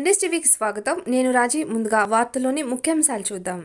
NS టీవీకి స్వాగతం నేను రాజీ ముందుగా వార్తలోని ముఖ్యాంశాలు చూద్దాం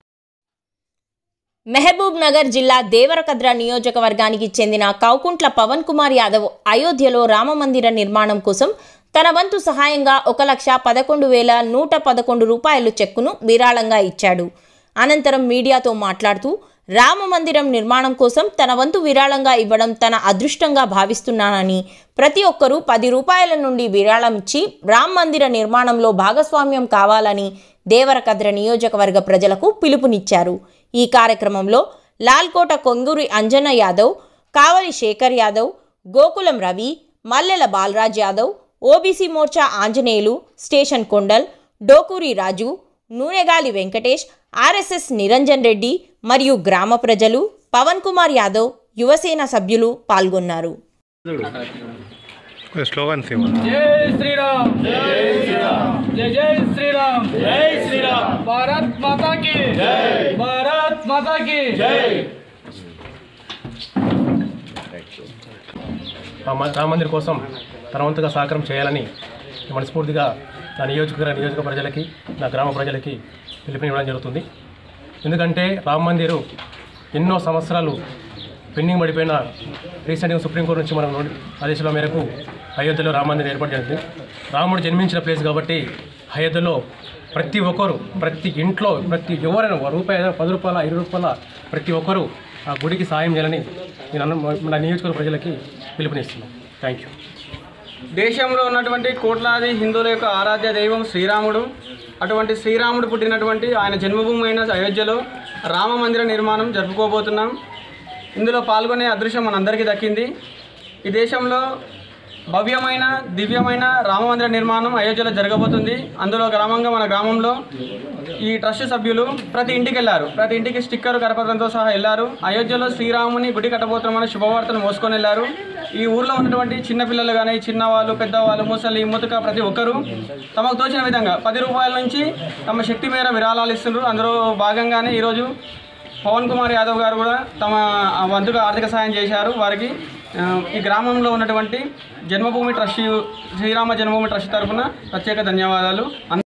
మెహబూబ్ నగర్ జిల్లా దేవరకద్ర నియోజకవర్గానికి చెందిన కౌకుంట్ల పవన్ కుమార్ యాదవ్ అయోధ్యలో రామమందిర నిర్మాణం కోసం తన వంతు సహాయంగా ఒక లక్ష పదకొండు వేల నూట పదకొండు రూపాయలు చెక్కును విరాళంగా ఇచ్చాడు అనంతరం మీడియాతో మాట్లాడుతూ రామ మందిరం నిర్మాణం కోసం తన వంతు విరాళంగా ఇవ్వడం తన అదృష్టంగా భావిస్తున్నానని ప్రతి ఒక్కరూ పది రూపాయల నుండి విరాళం ఇచ్చి రామ మందిర నిర్మాణంలో భాగస్వామ్యం కావాలని దేవరకద్ర నియోజకవర్గ ప్రజలకు పిలుపునిచ్చారు ఈ కార్యక్రమంలో Lalkota Konguri Anjana Yadav Kavali Shekar Yadav Gokulam Ravi Mallela Balaraj Yadav OBC Morcha Anjaneyulu station Kondal Dokuri Raju Nunegali Venkatesh RSS Niranjan Reddy మరియు గ్రామ ప్రజలు పవన్ కుమార్ యాదవ్ యువసేన సభ్యులు పాల్గొన్నారు కొద్దిగా స్లోగన్స్ ఇవ్వండి జై శ్రీరామ్ జై శ్రీరామ్ జై జై శ్రీరామ్ జై శ్రీరామ్ భారత్ మాతా की జై భారత్ మాతా की జై రామ రామ మందిర్ కోసం తన వంతుగా సహకారం చేయాలని మనస్ఫూర్తిగా నా నియోజకవర్గ నియోజక ప్రజలకి నా గ్రామ ప్రజలకి పిలుపునివ్వడం జరుగుతుంది ఎందుకంటే రామ మందిరు ఎన్నో సంవత్సరాలు పెండింగ్ పడిపోయిన రీసెంట్గా సుప్రీంకోర్టు నుంచి మనం నోటి ఆదేశాల మేరకు అయోధ్యలో రామ మందిరం ఏర్పాటు చేసింది రాముడు జన్మించిన ప్లేస్ కాబట్టి అయోధ్యలో ప్రతి ఒక్కరు ప్రతి ఇంట్లో ప్రతి ఎవరైనా ఒక రూపాయి అయినా పది రూపాయల ఇరవై రూపాయల ప్రతి ఒక్కరూ ఆ గుడికి సాయం చేయాలని నేను అన్న మన నియోజకవర్గ ప్రజలకి పిలుపునిస్తున్నాను థ్యాంక్ యూ దేశంలో ఉన్నటువంటి కోట్లాది హిందువుల యొక్క ఆరాధ్య దైవం శ్రీరాముడు అటువంటి శ్రీరాముడు పుట్టినటువంటి ఆయన జన్మభూమి అయిన అయోధ్యలో రామ మందిర నిర్మాణం జరుపుకోబోతున్నాం ఇందులో పాల్గొనే అదృశ్యం మనందరికీ దక్కింది ఈ దేశంలో భవ్యమైన దివ్యమైన రామ మందిర నిర్మాణం అయోధ్యలో జరగబోతుంది అందులో గ్రామంగా మన గ్రామంలో ఈ ట్రస్ట్ సభ్యులు ప్రతి ఇంటికి వెళ్ళారు ప్రతి ఇంటికి స్టిక్కర్ కరపత్రంతో సహా వెళ్ళారు అయోధ్యలో శ్రీరాముని గుడి కట్టబోతున్నామని శుభవార్తను మోసుకొని వెళ్ళారు ఈ ఊర్లో ఉన్నటువంటి చిన్నపిల్లలు కానీ చిన్నవాళ్ళు పెద్దవాళ్ళు ముసలి ముతక ప్రతి ఒక్కరూ తమకు తోచిన విధంగా పది రూపాయల నుంచి తమ శక్తి మేర విరాళాలు ఇస్తున్నారు అందులో భాగంగానే ఈరోజు పవన్ కుమార్ యాదవ్ గారు కూడా తమ వంతుగా ఆర్థిక సాయం చేశారు వారికి ఆ, ఈ గ్రామంలో ఉన్నటువంటి జన్మభూమి ట్రస్ట్ శ్రీరామ జన్మభూమి ట్రస్ట్ తరఫున ప్రత్యేక ధన్యవాదాలు